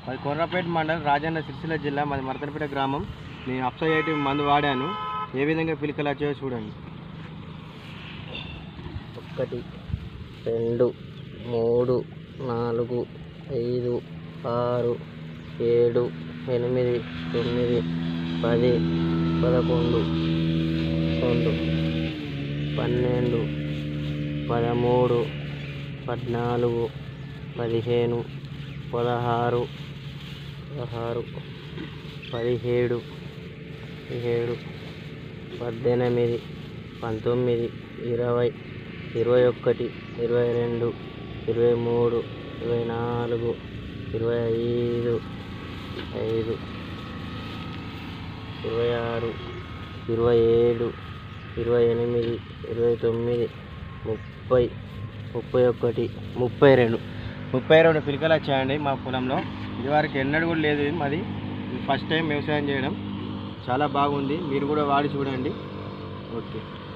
అది కొర్రపేట మండలం రాజన్న సిరిసిల్ల జిల్లా మాది మరతనపేట గ్రామం నేను అప్సైటి మందు వాడాను ఏ విధంగా పిలికలు వచ్చాయో చూడండి ఒకటి రెండు మూడు నాలుగు ఐదు ఆరు ఏడు ఎనిమిది తొమ్మిది పది పదకొండు రెండు పన్నెండు పదమూడు పద్నాలుగు పదిహేను పదహారు పదహారు పదిహేడు పదిహేడు పద్దెనిమిది పంతొమ్మిది ఇరవై ఇరవై ఒకటి ఇరవై రెండు ఇరవై మూడు ఇరవై నాలుగు ఇరవై ఐదు ఐదు ఇరవై ఆరు ఇరవై ఏడు ఇరవై ఎనిమిది ఇరవై తొమ్మిది ముప్పై ముప్పై ఒకటి ముప్పై రెండు ముప్పై రెండు పిలికలు వచ్చాయండి మా పొలంలో ఇదివరకు ఎన్నడూ కూడా లేదు ఇది మాది ఫస్ట్ టైం వ్యవసాయం చేయడం చాలా బాగుంది మీరు కూడా వాడి చూడండి ఓకే